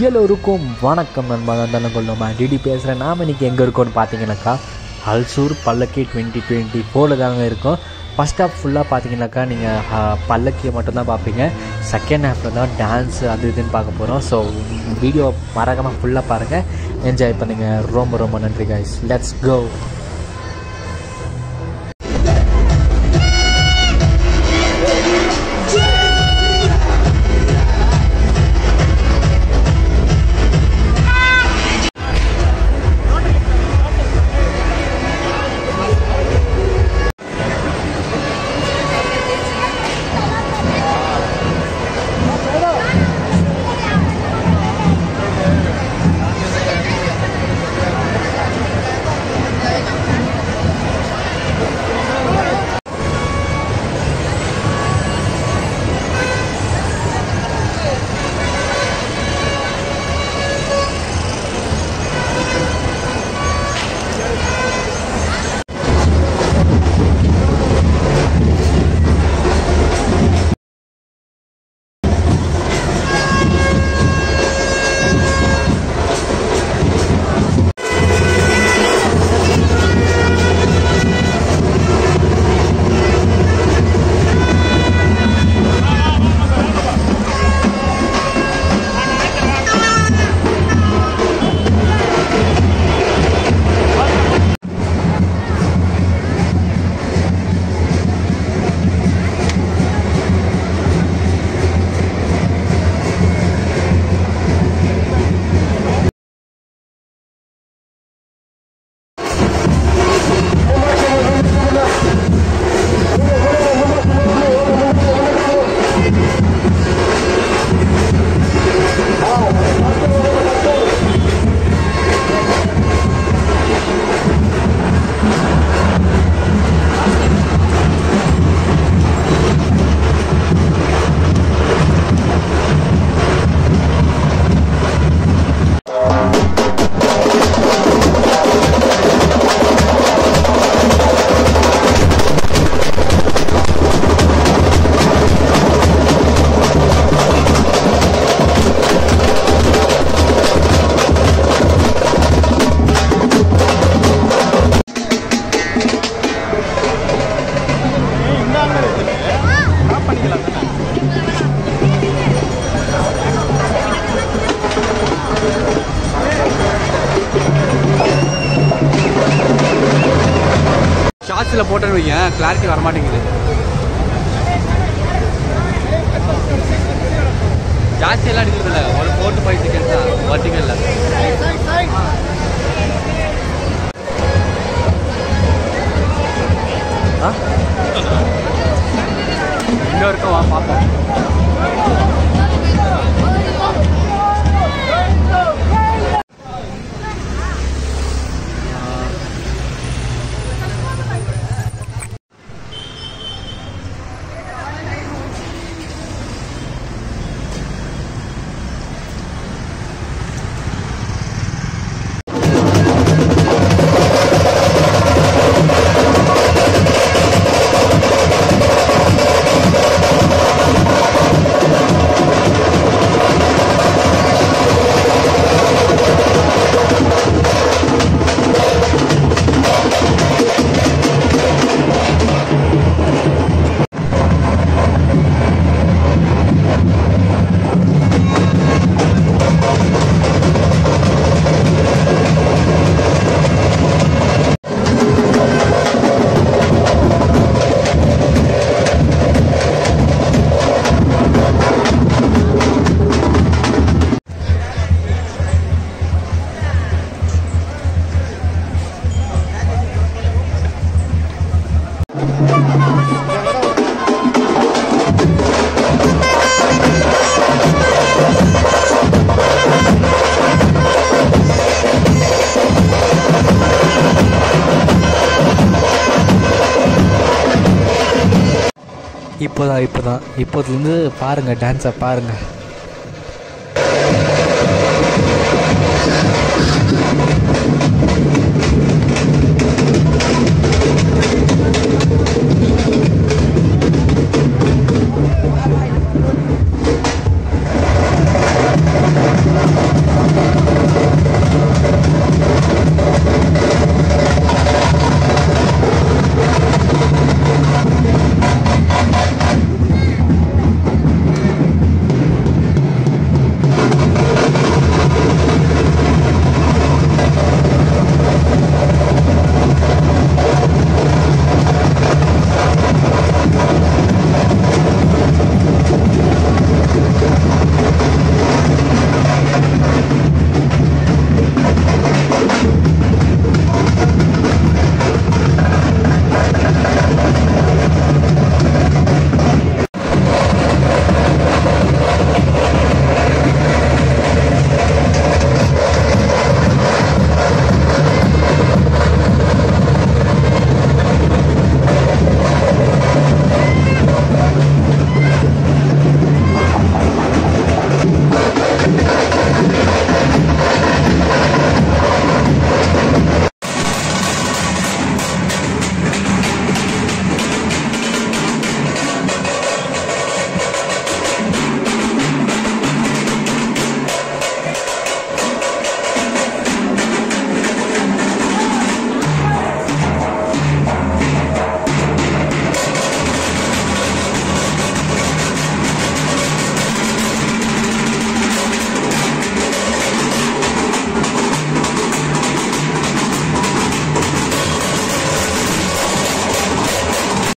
எல்லோருக்கும் வணக்கம் நண்பா நான் தானே கொள்ளுமா டிடி பேசுகிறேன் நாம் இன்றைக்கி எங்கே இருக்கோம்னு பார்த்தீங்கன்னாக்கா அல்சூர் பல்லக்கி டுவெண்ட்டி டுவெண்ட்டி ஃபோரில் தாங்க இருக்கோம் ஃபஸ்ட் ஹாஃப் ஃபுல்லாக பார்த்தீங்கன்னாக்கா நீங்கள் பல்லக்கியை மட்டும்தான் பார்ப்பீங்க செகண்ட் ஹாஃபில் தான் டான்ஸு அது இதுன்னு பார்க்க போகிறோம் ஸோ வீடியோ மறக்காமல் ஃபுல்லாக பாருங்கள் என்ஜாய் பண்ணுங்கள் ரொம்ப ரொம்ப நன்றி கைஸ் லெட்ஸ் கோ ஷார்ட்ஸில் போட்டேன்னு வைங்க கிளாரிட்டி வர மாட்டேங்குது ஜாஸ்தி எல்லாம் எடுக்கிறது இல்லை ஒரு ஃபோர் டு ஃபைவ் செகண்ட்ஸ் தான் வர்டிக்கலில் ஆ இங்கே இருக்கோம் வா பார்ப்போம் இப்போ தான் இப்போ தான் இப்போதுலேருந்து பாருங்கள் டான்ஸை பாருங்கள்